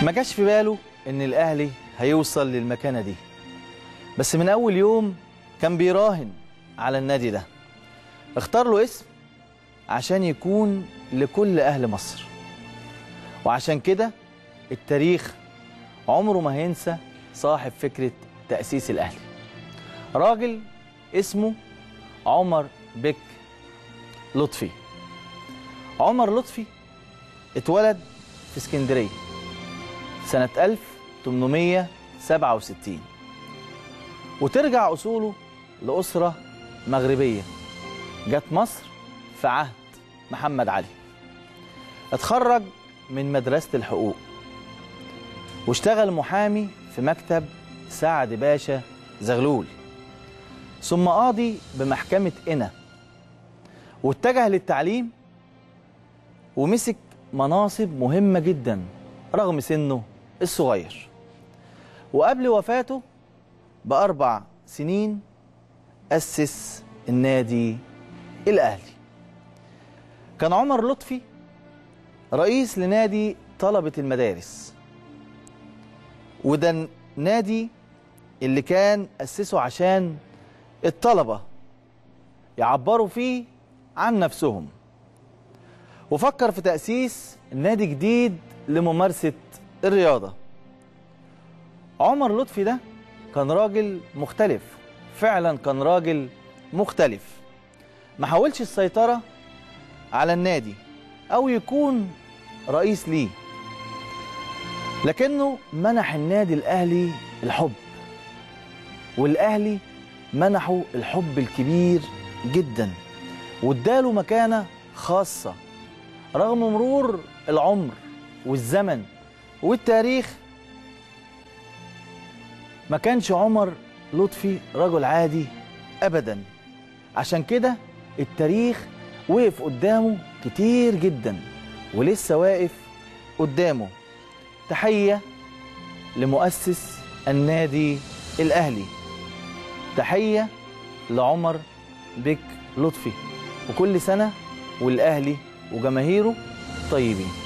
ما جاش في باله ان الاهلي هيوصل للمكانه دي بس من اول يوم كان بيراهن على النادي ده اختار له اسم عشان يكون لكل اهل مصر وعشان كده التاريخ عمره ما هينسى صاحب فكره تاسيس الاهلي راجل اسمه عمر بك لطفي عمر لطفي اتولد في اسكندريه سنة 1867 وترجع أصوله لأسرة مغربية جت مصر في عهد محمد علي اتخرج من مدرسة الحقوق واشتغل محامي في مكتب سعد باشا زغلول ثم قاضي بمحكمة إنا واتجه للتعليم ومسك مناصب مهمة جدا رغم سنه الصغير وقبل وفاته بأربع سنين أسس النادي الأهلي كان عمر لطفي رئيس لنادي طلبة المدارس وده النادي اللي كان أسسه عشان الطلبة يعبروا فيه عن نفسهم وفكر في تأسيس نادي جديد لممارسة الرياضة عمر لطفي ده كان راجل مختلف فعلا كان راجل مختلف ما حاولش السيطرة على النادي أو يكون رئيس ليه لكنه منح النادي الأهلي الحب والأهلي منحه الحب الكبير جدا واداله مكانة خاصة رغم مرور العمر والزمن والتاريخ ما كانش عمر لطفي رجل عادي ابدا عشان كده التاريخ وقف قدامه كتير جدا ولسه واقف قدامه تحيه لمؤسس النادي الاهلي تحيه لعمر بك لطفي وكل سنه والاهلي وجماهيره طيبين